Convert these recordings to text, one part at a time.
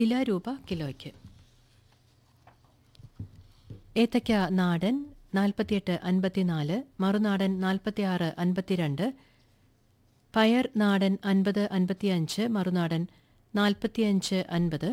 ഇല രൂപ കിലോയ്ക്ക് ഏത്തയ്ക്ക നാടൻ നാൽപ്പത്തിയെട്ട് അൻപത്തിനാല് മറുനാടൻ നാൽപ്പത്തിയാറ് അൻപത്തിരണ്ട് പയർ നാടൻ അൻപത് അൻപത്തിയഞ്ച് മറുനാടൻ നാൽപ്പത്തിയഞ്ച് അൻപത്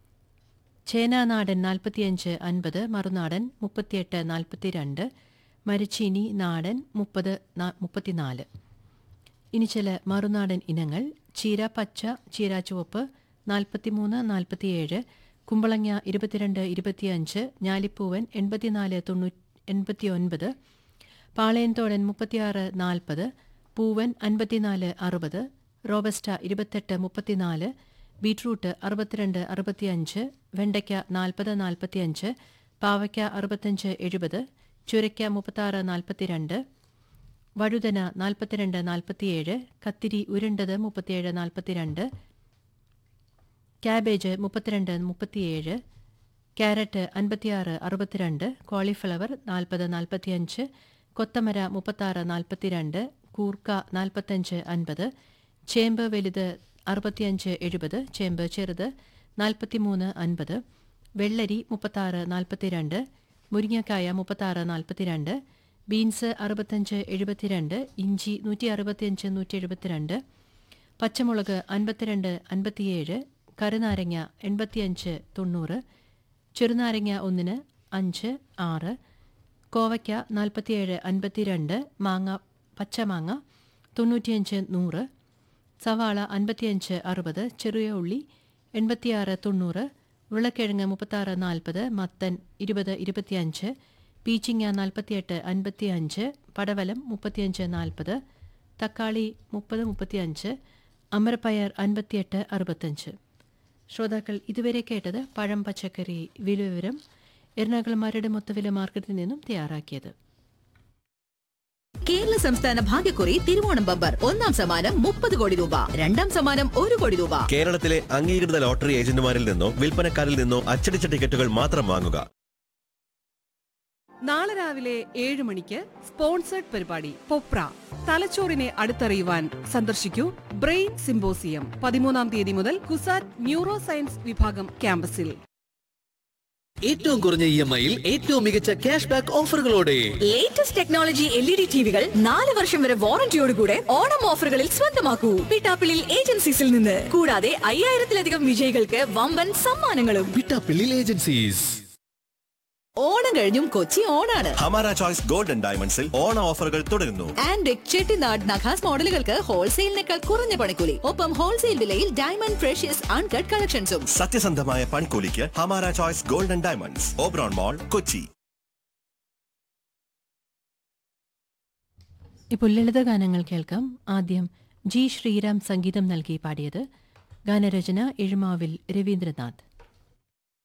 ചേന നാടൻ നാൽപ്പത്തിയഞ്ച് അൻപത് മറുനാടൻ മുപ്പത്തിയെട്ട് നാൽപ്പത്തിരണ്ട് മരച്ചീനി നാടൻ മുപ്പത് മുപ്പത്തിനാല് ഇനി ചില മറുനാടൻ ഇനങ്ങൾ ചീര പച്ച ചീര ചുവപ്പ് നാൽപ്പത്തിമൂന്ന് നാൽപ്പത്തിയേഴ് കുമ്പളങ്ങ ഇരുപത്തിരണ്ട് ഇരുപത്തിയഞ്ച് ഞാലിപ്പൂവൻ എൺപത്തിനാല് തൊണ്ണൂ എൺപത്തിയൊൻപത് പാളയൻതോടൻ മുപ്പത്തിയാറ് നാൽപ്പത് പൂവൻ അൻപത്തിനാല് അറുപത് റോബസ്റ്റ ഇരുപത്തെട്ട് മുപ്പത്തിനാല് ബീട്രൂട്ട് അറുപത്തിരണ്ട് അറുപത്തിയഞ്ച് വെണ്ടയ്ക്ക നാൽപ്പത് നാൽപ്പത്തിയഞ്ച് പാവയ്ക്ക അറുപത്തഞ്ച് എഴുപത് ചുരയ്ക്ക മുപ്പത്താറ് നാൽപ്പത്തിരണ്ട് വഴുതന നാൽപ്പത്തിരണ്ട് നാൽപ്പത്തിയേഴ് കത്തിരി ഉരുണ്ടത് മുപ്പത്തിയേഴ് നാൽപ്പത്തിരണ്ട് ക്യാബേജ് മുപ്പത്തിരണ്ട് മുപ്പത്തിയേഴ് ക്യാരറ്റ് അൻപത്തിയാറ് അറുപത്തിരണ്ട് കോളിഫ്ലവർ നാൽപ്പത് നാൽപ്പത്തിയഞ്ച് കൊത്തമര മുപ്പത്താറ് നാൽപ്പത്തിരണ്ട് കൂർക്ക നാൽപ്പത്തഞ്ച് അൻപത് ചേമ്പ് വലുത് അറുപത്തിയഞ്ച് എഴുപത് ചേമ്പ് ചെറുത് നാൽപ്പത്തിമൂന്ന് അൻപത് വെള്ളരി മുപ്പത്താറ് നാൽപ്പത്തിരണ്ട് മുരിങ്ങക്കായ മുപ്പത്താറ് നാൽപ്പത്തിരണ്ട് ബീൻസ് അറുപത്തഞ്ച് എഴുപത്തിരണ്ട് ഇഞ്ചി നൂറ്റി അറുപത്തിയഞ്ച് നൂറ്റി എഴുപത്തിരണ്ട് പച്ചമുളക് അൻപത്തിരണ്ട് അൻപത്തിയേഴ് കരുനാരങ്ങ എൺപത്തിയഞ്ച് തൊണ്ണൂറ് ചെറുനാരങ്ങ ഒന്നിന് അഞ്ച് ആറ് കോവയ്ക്ക നാൽപ്പത്തിയേഴ് അൻപത്തിരണ്ട് മാങ്ങ പച്ചമാങ്ങ തൊണ്ണൂറ്റിയഞ്ച് നൂറ് സവാള അൻപത്തിയഞ്ച് അറുപത് ചെറിയ ഉള്ളി എൺപത്തിയാറ് തൊണ്ണൂറ് ഉരുളക്കിഴങ്ങ് മുപ്പത്താറ് നാൽപ്പത് മത്തൻ ഇരുപത് ഇരുപത്തിയഞ്ച് പീച്ചിങ്ങ നാൽപ്പത്തിയെട്ട് അൻപത്തിയഞ്ച് പടവലം മുപ്പത്തിയഞ്ച് നാൽപ്പത് തക്കാളി മുപ്പത് മുപ്പത്തിയഞ്ച് അമരപ്പയർ അൻപത്തിയെട്ട് അറുപത്തഞ്ച് ശ്രോതാക്കൾ ഇതുവരെ കേട്ടത് പഴം പച്ചക്കറി വില വിവരം എറണാകുളം മരട് മൊത്തവില മാർക്കറ്റിൽ നിന്നും തയ്യാറാക്കിയത് കേരള സംസ്ഥാന ഭാഗ്യക്കുറി തിരുവോണം ബമ്പർ ഒന്നാം സമ്മാനം മുപ്പത് കോടി രൂപ രണ്ടാം സമ്മാനം ഒരു കോടി രൂപ കേരളത്തിലെ അംഗീകൃത ലോട്ടറി ഏജന്റുമാരിൽ നിന്നോ വിൽപ്പനക്കാരിൽ നിന്നോ അച്ചടിച്ച ടിക്കറ്റുകൾ മാത്രം വാങ്ങുക നാളെ രാവിലെ ഏഴ് മണിക്ക് സ്പോൺസേഡ് പരിപാടി പൊപ്ര തലച്ചോറിനെ അടുത്തറിയുവാൻ സന്ദർശിക്കൂ ബ്രെയിൻ സിംബോസിയം പതിമൂന്നാം തീയതി മുതൽ കുസാറ്റ് ന്യൂറോ സയൻസ് വിഭാഗം ക്യാമ്പസിൽ ഏറ്റവും കുറഞ്ഞ ഇ എം ഐയിൽ ഏറ്റവും മികച്ച ക്യാഷ് ബാക്ക് ഓഫറുകളോടെ latest technology L E D ടിവികൾ നാല് വർഷം വരെ വാറന്റിയോടുകൂടെ ഓണം ഓഫറുകളിൽ സ്വന്തമാക്കൂ പിട്ടാപ്പിളിൽ ഏജൻസീസിൽ നിന്ന് കൂടാതെ അയ്യായിരത്തിലധികം വിജയികൾക്ക് വമ്പൻ സമ്മാനങ്ങളും വിട്ടാപ്പിള്ളിൽ ഏജൻസീസ് ഓണം കഴിഞ്ഞും കൊച്ചി ഓണാണ് ഹമാര ചോയ്സ് ഗോൾഡൻ ഡയമണ്ട്സിൽ ഓണ ഓഫറുകൾ തുടരുന്നു ആൻഡ് ചെട്ടിനാട് നഖാസ് മോഡലുകൾക്ക് ഹോൾസെയിലിനേക്കാൾ കുറഞ്ഞ പണിക്കൂലി ഒപ്പം ഹോൾസെയിൽ വിലയിൽ ഡയമണ്ട് ഫ്രഷ്യസ് അൺകട്ട് കളക്ഷൻസും സത്യസന്ധമായ പണിക്കൂലിക്ക് Hamara choice golden diamonds Oberon mall Kochi ഇപ്പോൾ ലളിത ഗാനങ്ങൾ കേൾക്കാം ആദ്യം ജി ശ്രീറാം സംഗീതം നൽകി പാടിയത് ഗാനരചന എഴുമാവിൽ രവീന്ദ്രനാഥ്